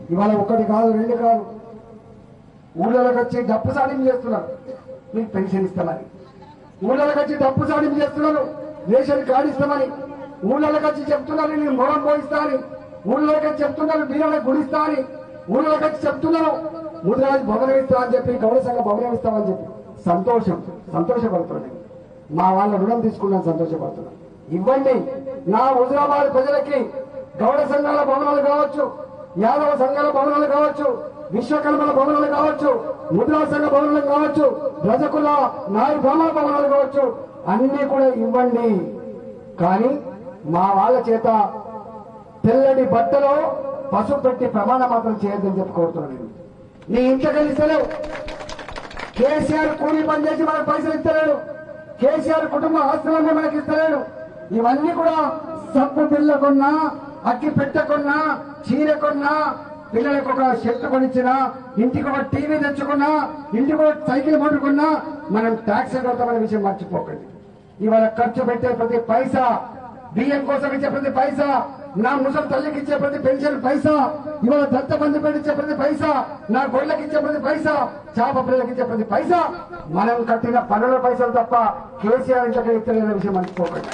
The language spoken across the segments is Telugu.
ఇవాళ ఒకటి కాదు రెండు కాదు ఊళ్ళలోకి వచ్చి డప్పు సాధింపు చేస్తున్నారు మీకు పెన్షన్ ఇస్తామని ఊళ్ళలోకి వచ్చి డప్పు సాధింపు చేస్తున్నారు రేషన్ కార్డు ఇస్తామని ఊళ్ళలోకి వచ్చి చెప్తున్నారు నేను మొరం పోయిస్తా అని ఊళ్ళలోకి వచ్చి చెప్తున్నారు మీరే గుడిస్తా అని ఊళ్ళలోకి వచ్చి చెప్తున్నారు ముదిరాజు భవనం ఇస్తా అని చెప్పి గౌడ సంఘ భవనం ఇస్తామని చెప్పి సంతోషం సంతోషపడుతున్నాను మా వాళ్ళ రుణం తీసుకున్నాను సంతోషపడుతున్నాను ఇవ్వండి నా హుజరాబాద్ ప్రజలకి గౌడ సంఘాల భవనాలు కావచ్చు యాదవ సంఘాల భవనాలు కావచ్చు విశ్వకర్మల భవనాలు కావచ్చు ముద్రా సంఘ భవనాలు కావచ్చు రజకుల నాయ బ్రాహ్మణ భవనాలు కావచ్చు అన్ని కూడా ఇవ్వండి కానీ మా వాళ్ళ చేత తెల్లటి బట్టలో పసుపు పెట్టి ప్రమాణ మాత్రం చేయొద్దని చెప్పి కోరుతున్నాను నేను నీ ఇంటికి ఇస్తలేవు కేసీఆర్ కూలీ పని చేసి మనకు పైసలు ఇస్తలేడు కేసీఆర్ కుటుంబ ఆస్తులన్నీ మనకి ఇస్తలేడు ఇవన్నీ కూడా సబ్బు బిల్ల కొన్నా అక్కి పెట్టకున్నా చీర కొన్నా పిల్లలకు ఒక షర్ట్ కొనిచ్చినా ఇంటికి ఒక టీవీ తెచ్చుకున్నా ఇంటికి ఒక సైకిల్ పట్టుకున్నా మనం ట్యాక్స్ కడతామనే విషయం మర్చిపోకండి ఇవాళ ఖర్చు పెట్టే ప్రతి పైసా బియ్యం కోసం ఇచ్చే ప్రతి పైసా నా ముసలి తల్లికి ఇచ్చే ప్రతి పెన్షన్ పైసా ఇవాళ దత్త బంధు పెట్టించే ప్రతి పైసా నా గొడ్లకి ఇచ్చే ప్రతి పైసా చేప పిల్లలకి ఇచ్చే ప్రతి పైసా మనం కట్టిన పనుల పైసలు తప్ప కేసీఆర్ ఇంతగా ఇస్తలేని విషయం మర్చిపోకండి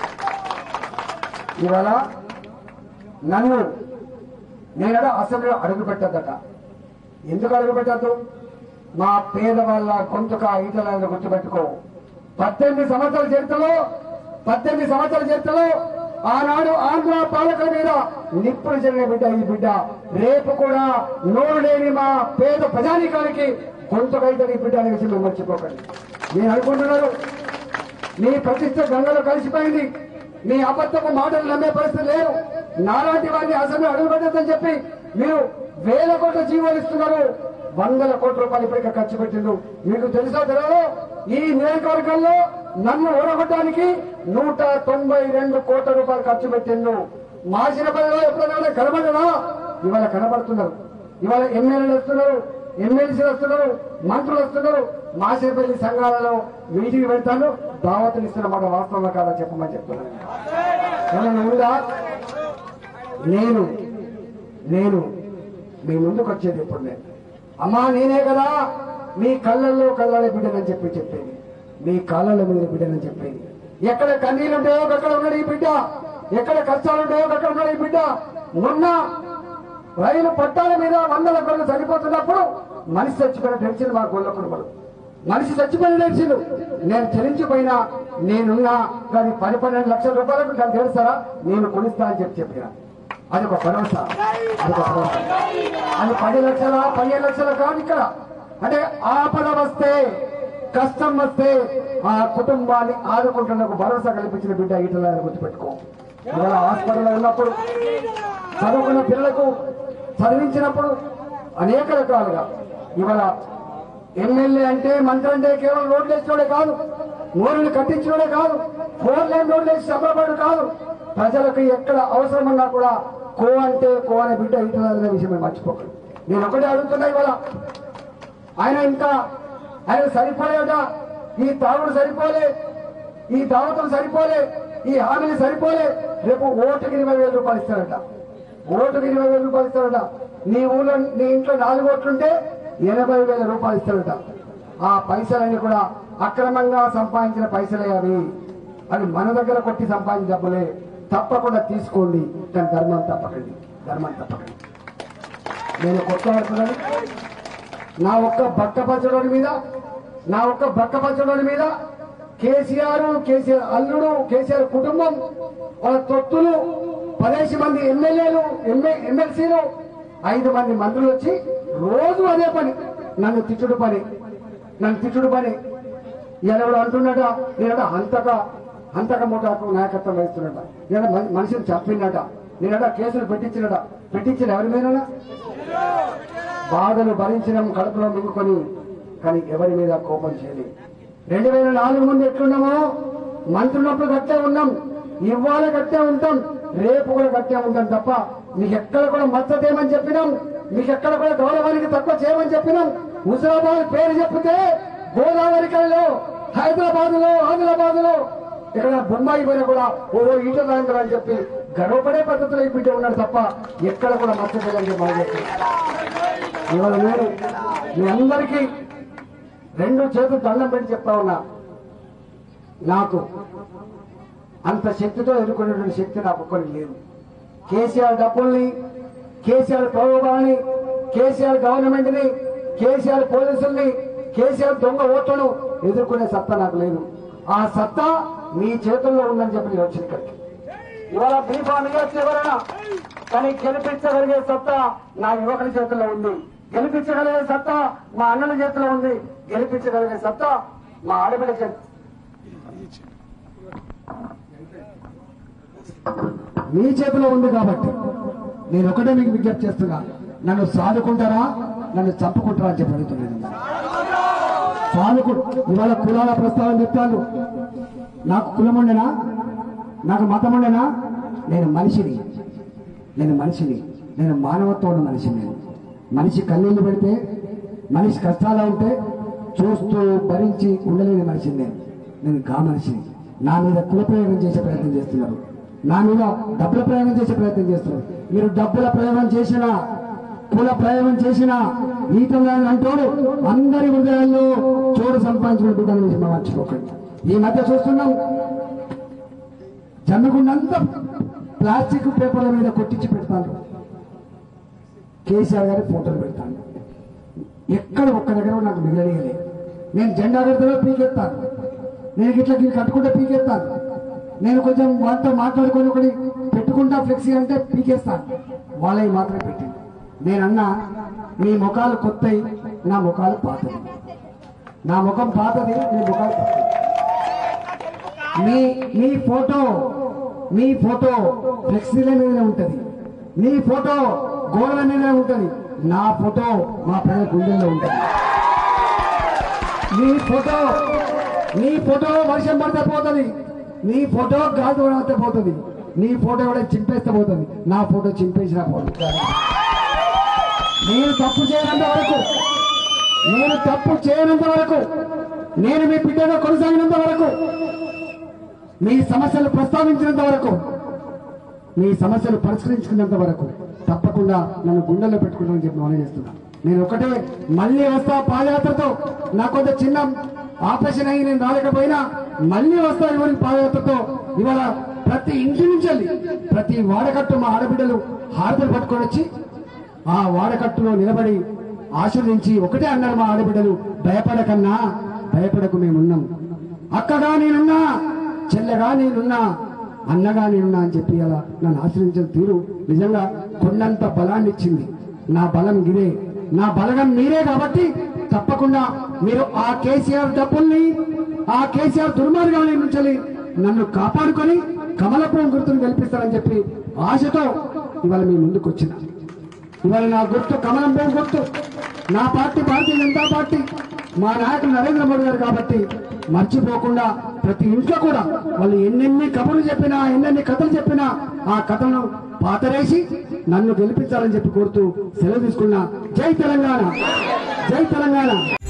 ఇవాళ నన్ను నేనడ అసెంబ్లీలో అడుగు పెట్టద్దట ఎందుకు అడుగు పెట్టద్దు మా పేదవాళ్ళ గొంతుక ఈటలను గుర్తుపెట్టుకో పద్దెనిమిది సంవత్సరాల చరిత్రలో పద్దెనిమిది సంవత్సరాల చరిత్రలో ఆనాడు ఆంధ్ర పాలకుల మీద నిప్పులు జరిగిన బిడ్డ ఈ బిడ్డ రేపు కూడా నోరు లేని మా పేద ప్రజానీకానికి గొంతుకైతే ఈ బిడ్డ అనే విషయం మీరు మర్చిపోకండి నేను అనుకుంటున్నారు మీ ప్రతిష్ట గంగలో కలిసిపోయింది మీ అబద్ధపు మాటలు నమ్మే పరిస్థితి లేదు నాలాంటి వారిని అసెంబ్లీ అడుగుపెట్టద్దని చెప్పి మీరు వేల కోట్ల జీవోలు ఇస్తున్నారు వందల కోట్ల రూపాయలు ఇప్పటికే ఖర్చు పెట్టిండు మీకు తెలుసా తెలియదు ఈ నియోజకవర్గంలో నన్ను ఓడగొట్టడానికి నూట తొంభై రెండు కోట్ల రూపాయలు ఖర్చు పెట్టిండు మాసినపల్లిలో ఎప్పుడైనా కనబడనా ఇవాళ కనబడుతున్నారు ఇవాళ ఎమ్మెల్యేలు వస్తున్నారు ఎమ్మెల్సీలు వస్తున్నారు మంత్రులు వస్తున్నారు మాసేపల్లి సంఘాలలో మీటింగ్ పెడతాను దావతులు ఇస్తున్న మాట వాస్తవంగా కాదా చెప్పమని చెప్తున్నాను ఏమైనా ఉందా నేను నేను మీ ముందుకు వచ్చేది ఇప్పుడు నేను అమ్మా నేనే కదా మీ కళ్ళల్లో కళ్ళాలే బిడ్డనని చెప్పి చెప్పేది మీ కాళ్ళ మీద బిడ్డనని చెప్పేది ఎక్కడ కన్నీళ్ళు ఉంటాయో అక్కడ ఉన్నాడు ఈ బిడ్డ ఎక్కడ కష్టాలు ఉంటాయో అక్కడ ఉన్నాడు ఈ బిడ్డ మొన్న రైలు పట్టాల మీద వందల గొర్రెలు చనిపోతున్నప్పుడు మనిషి చచ్చిపోయిన టెన్షన్ మా గొల్ల కుటుంబాలు మనిషి చచ్చిపోయిన టెన్షన్ నేను చెల్లించిపోయినా నేనున్నా కానీ పది పన్నెండు లక్షల రూపాయలకు దాన్ని తెలుస్తారా నేను కొనిస్తా అని చెప్పి చెప్పిన అది ఒక భరోసా అది ఒక భరోసా అది పది లక్షల పదిహేను లక్షల కాదు ఇక్కడ అంటే ఆపద వస్తే కష్టం వస్తే ఆ కుటుంబాన్ని ఆదుకుంటున్న ఒక భరోసా కల్పించిన బిడ్డ ఇట్లా గుర్తుపెట్టుకో ఇవాళ హాస్పిటల్లో ఉన్నప్పుడు చదువుకున్న పిల్లలకు చదివించినప్పుడు అనేక రకాలుగా ఇవాళ ఎమ్మెల్యే అంటే మంత్రి అంటే కేవలం రోడ్లు వేసుకోవడే కాదు నోరుని కట్టించడమే కాదు ఫోర్ లైన్ రోడ్లు వేసి సంబరపడు కాదు ప్రజలకు ఎక్కడ అవసరమన్నా కూడా కో అంటే కో అనే బిడ్డ ఇటున్న విషయం మీరు మర్చిపోకండి నేను ఒకటే అడుగుతున్నా ఇవాళ ఆయన ఇంకా ఆయన సరిపోలేట ఈ తాగుడు సరిపోలే ఈ దావతులు సరిపోలే ఈ హామీలు సరిపోలే రేపు ఓటుకి ఇరవై వేల రూపాయలు ఇస్తారట ఓటుకి ఇరవై వేల రూపాయలు ఇస్తారట నీ ఊళ్ళో నీ ఇంట్లో నాలుగు ఓట్లుంటే ఎనభై వేల రూపాయలు ఇస్తారట ఆ పైసలన్నీ కూడా అక్రమంగా సంపాదించిన పైసలే అవి అది మన దగ్గర కొట్టి సంపాదించిన డబ్బులే తప్పకుండా తీసుకోండి కానీ ధర్మం తప్పకండి ధర్మం తప్పకండి నేను కొట్లాడుతున్నాను నా ఒక్క బక్క పచ్చడి మీద నా ఒక్క బక్క పచ్చడి మీద కేసీఆర్ కేసీఆర్ అల్లుడు కేసీఆర్ కుటుంబం వాళ్ళ తొత్తులు పదిహేను మంది ఎమ్మెల్యేలు ఎమ్మెల్సీలు ఐదు మంది మంత్రులు వచ్చి రోజు అదే పని నన్ను తిట్టుడు పని నన్ను తిట్టుడు పని ఎవరు అంటున్నట నేనట హంతక హంతక మూటకు నాయకత్వం వహిస్తున్నట నేను మనిషిని చంపినట నేనట కేసులు పెట్టించినట పెట్టించిన ఎవరి మీద బాధలు భరించడం కడుపులో మింగుకొని కానీ ఎవరి మీద కోపం చేయలేదు రెండు వేల నాలుగు ముందు ఎట్లున్నామో మంత్రులప్పుడు గట్టే ఉన్నాం ఇవాళ గట్టే ఉంటాం రేపు కూడా గట్టే ఉంటాం తప్ప మీకు ఎక్కడ కూడా మచ్చతేమని చెప్పినాం మీకు ఎక్కడ కూడా గౌరవానికి తక్కువ చేయమని చెప్పినాం హుజరాబాద్ పేరు చెప్తే గోదావరి కళలో హైదరాబాద్ లో ఆదిలాబాద్ లో ఇక్కడ బొంబాయి పోయినా కూడా ఓ ఈట రాజేంద్ర అని చెప్పి గర్వపడే పద్ధతిలో ఈ బిడ్డ ఉన్నాడు తప్ప ఎక్కడ కూడా మర్చిపోయాలని చెప్పి మనం చెప్తున్నాం. ఇవాళ నేను మీ అందరికీ రెండు చేతులు దండం పెట్టి చెప్తా ఉన్నా నాకు అంత శక్తితో ఎదుర్కొనేటువంటి శక్తి నాకు ఒక్కరికి లేదు కేసీఆర్ డబ్బుల్ని కేసీఆర్ ప్రభుత్వాన్ని కేసీఆర్ గవర్నమెంట్ ని కేసీఆర్ పోలీసుల్ని కేసీఆర్ దొంగ ఓట్లను ఎదుర్కొనే సత్తా నాకు లేదు ఆ సత్తా మీ చేతుల్లో ఉందని చెప్పి నేను వచ్చిన ఇక్కడికి ఇవాళ బీఫామ్ ఇవ్వచ్చు ఎవరైనా కానీ గెలిపించగలిగే సత్తా నా యువకుల చేతుల్లో ఉంది గెలిపించగలిగే సత్తా మా అన్నల చేతిలో ఉంది గెలిపించగలిగే సత్తా మా ఆడబిడ్డ చేతి మీ చేతిలో ఉంది కాబట్టి నేను ఒకటే మీకు విజ్ఞప్తి చేస్తున్నా నన్ను సాదుకుంటారా నన్ను చంపుకుంటారా అని చెప్పి అడుగుతున్నాను సాదుకు ఇవాళ కులాల ప్రస్తావన చెప్తాను నాకు కులం ఉండేనా నాకు మతం ఉండేనా నేను మనిషిని నేను మనిషిని నేను మానవత్వం ఉన్న మనిషిని నేను మనిషి కన్నీళ్లు పెడితే మనిషి కష్టాలు ఉంటే చూస్తూ భరించి ఉండలేని మనిషిని నేను నేను గా మనిషిని నా మీద కుల ప్రయోగం చేసే ప్రయత్నం చేస్తున్నారు నా మీద డబ్బుల ప్రయోగం చేసే ప్రయత్నం చేస్తున్నారు మీరు డబ్బుల ప్రయోగం చేసినా కుల ప్రయోగం చేసినా ఈతం అంటోడు అందరి హృదయాల్లో చోటు సంపాదించిన బిడ్డల నుంచి మనం మర్చిపోకండి ఈ మధ్య చూస్తున్నాం జమ్మగుండంతా ప్లాస్టిక్ పేపర్ల మీద కొట్టించి పెడతాను కేసీఆర్ గారి ఫోటోలు పెడతాను ఎక్కడ ఒక్క దగ్గర కూడా నాకు మిగలలేదు నేను జెండా కడతానో పీకెత్తాను నేను ఇట్లా గిట్ల కట్టుకుంటే పీకెత్తాను నేను కొంచెం వాళ్ళతో మాట్లాడుకొని ఒకటి పెట్టుకుంటా ఫ్లెక్సీ అంటే పీకేస్తాను వాళ్ళవి మాత్రమే పెట్టింది నేనన్నా మీ ముఖాలు కొత్తవి నా ముఖాలు పాతవి నా ముఖం పాతది మీ ముఖాలు కొత్తవి మీ మీ ఫోటో మీ ఫోటో ఫ్లెక్సీల మీదనే ఉంటది మీ ఫోటో గోడల మీదనే ఉంటది నా ఫోటో మా ప్రజల గుండెల్లో ఉంటది నీ ఫోటో నీ ఫోటో వర్షం పడితే పోతుంది నీ ఫోటో గాలి పడితే పోతుంది నీ ఫోటో కూడా చింపేస్తే పోతుంది నా ఫోటో చింపేసినా పోతుంది నేను తప్పు చేయనంత వరకు నేను తప్పు చేయనంత వరకు నేను మీ బిడ్డగా కొనసాగినంత వరకు మీ సమస్యలు ప్రస్తావించినంత వరకు మీ సమస్యలు పరిష్కరించుకున్నంత వరకు తప్పకుండా నన్ను గుండెల్లో పెట్టుకుంటామని చెప్పి మనం చేస్తున్నా నేను ఒకటే మళ్ళీ వస్తా పాదయాత్రతో నాకు కొంత చిన్న ఆపరేషన్ అయ్యి నేను రాలేకపోయినా మళ్ళీ వస్తా ఇవరికి పాదయాత్రతో ఇవాళ ప్రతి ఇంటి నుంచి వెళ్ళి ప్రతి వాడకట్టు మా ఆడబిడ్డలు హారతలు పట్టుకొని వచ్చి ఆ వాడకట్టులో నిలబడి ఆశీర్వదించి ఒకటే అన్నారు మా ఆడబిడ్డలు భయపడకన్నా భయపడకు మేమున్నాం అక్కగా నేనున్నా చెల్లెగా నేనున్నా అన్నగా నేనున్నా అని చెప్పి అలా నన్ను ఆశ్రయించిన తీరు నిజంగా కొండంత బలాన్ని ఇచ్చింది నా బలం గిరే నా బలగం మీరే కాబట్టి తప్పకుండా మీరు ఆ కేసీఆర్ డబ్బుల్ని ఆ కేసీఆర్ దుర్మార్గాల నుంచి నన్ను కాపాడుకొని కమలపురం గుర్తును గెలిపిస్తారని చెప్పి ఆశతో ఇవాళ మీ ముందుకు వచ్చిన ఇవాళ నా గుర్తు కమలం పువ్వు గుర్తు నా పార్టీ భారతీయ జనతా పార్టీ మా నాయకులు నరేంద్ర మోడీ గారు కాబట్టి మర్చిపోకుండా ప్రతి ఇంట్లో కూడా వాళ్ళు ఎన్నెన్ని కబుర్లు చెప్పినా ఎన్నెన్ని కథలు చెప్పినా ఆ కథలను పాతరేసి నన్ను గెలిపించాలని చెప్పి కోరుతూ సెలవు తీసుకున్నా జై తెలంగాణ జై తెలంగాణ